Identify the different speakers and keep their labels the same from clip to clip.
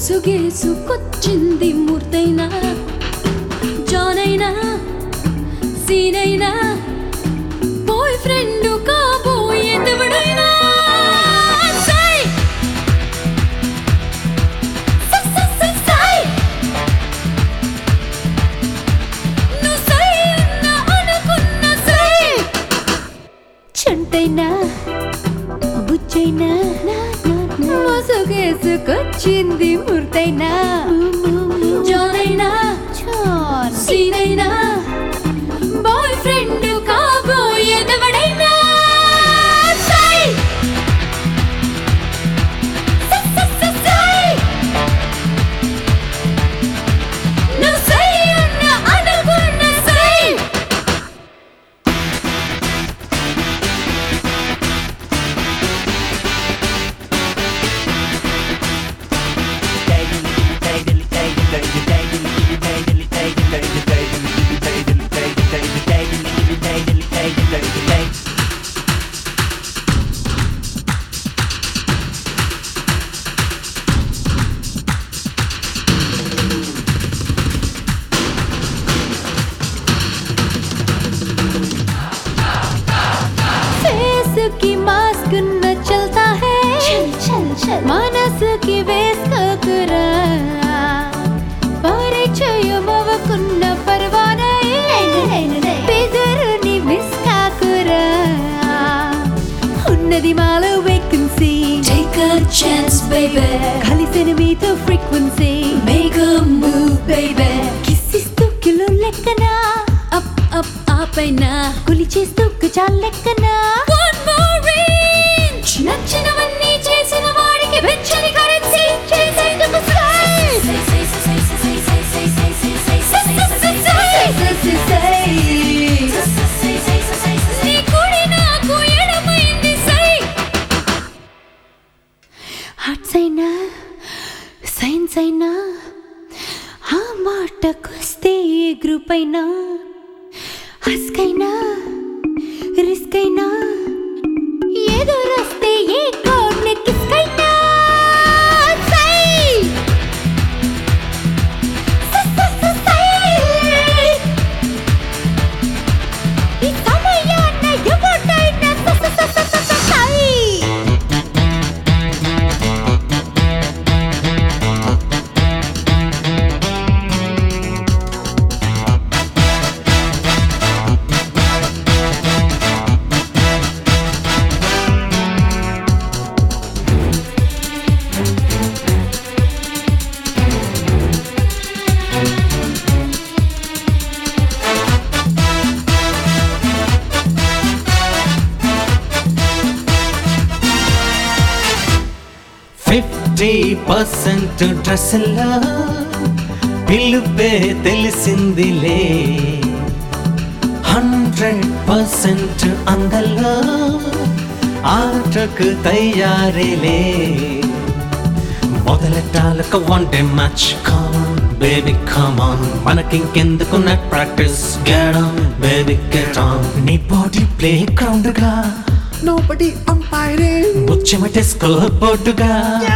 Speaker 1: ముసుగేసుకొచ్చింది మూర్తైనా జానైనా సీనైనా boy friend కాబోయేదెవడైనా సై సై సై సై సై నువ్వు సై అన్నా అనుకున్న సై చంటైనా బుచ్చైనా మోసగేసుకొచ్చింది మూర్తైనా జానైనా సీనైనా బాయ్ ఫ్రెండ్ కాబోయేదెవడైనా సై సై సై సై సై నువ్వు సై అన్నా అనుకున్న సై फेस की मास्क न चलता है चल चल चल మనస్ కి వేసుకోకురా పరిచయం అవ్వకున్న పర్వానై బెదరుని మిస్ కాకురా ఉన్నది మాలో vacancy
Speaker 2: Take a chance, baby.
Speaker 1: కలిసిన మీతో frequency
Speaker 2: Make a move, baby.
Speaker 1: కిస్సిస్తూ కిలో లెక్కనా
Speaker 2: Up, up, up and now.
Speaker 1: కొలిచేస్తూ చాలు లెక్కనా
Speaker 2: One more inch. నచ్చినవన్నీ చేసిన వాడికి వెచ్చని కరెన్సీ చేసేందుకు sky. Say, say, say, say, say, say, say, say, say, say, say, say, say, say, say. నీ కుడి నాకు ఎడమైంది సై
Speaker 1: ఆర్ట్స్ అయినా సైన్స్ అయినా ఆ మాటకొస్తే ఏ గ్రూప్ అయినా హస్క్ అయినా రిస్క్ అయినా ఎదురొస్తే ఏ కోడ్ని కిస్క్ అయినా సై స- స- స- సై. ఈ సమయాన్న ఎవరినైనా స- స- స- స- స- స- సై.
Speaker 3: ఫిఫ్టీ పర్సెంట్ డ్రెస్లా పిలుపే తెలిసిందిలే హండ్రెడ్ పర్సెంట్ అందల్లో ఆటకు తయారీలే మొదలెట్టాలకు one day match come on baby come on మనకింకెందుకు నెట్ ప్రాక్టీస్ గెడం బేబీ గెట్ ఆన్ నీ బాడీ ప్లే గ్రౌండ్ గా
Speaker 4: Nobody umpiring.
Speaker 3: ముచ్చమటే స్కోర్ బోర్డుగా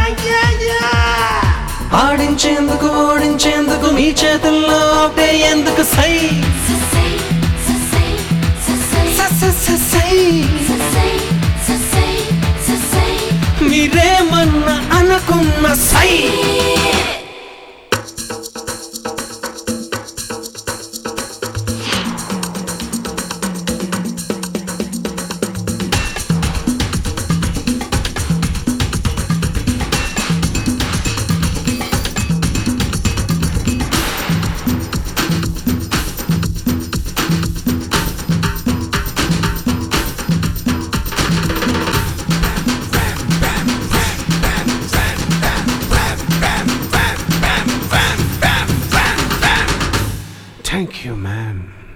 Speaker 3: ఆడించేందుకు ఓడించేందుకు మీ చేతుల్లో ఒకటే ఎందుకు సై
Speaker 2: Say, say, say, say,
Speaker 3: స- స- స- సై
Speaker 2: say, say, say, say.
Speaker 3: మీరేమన్నా అనుకున్న సై థ్యాంక్ యూ మ్యామ్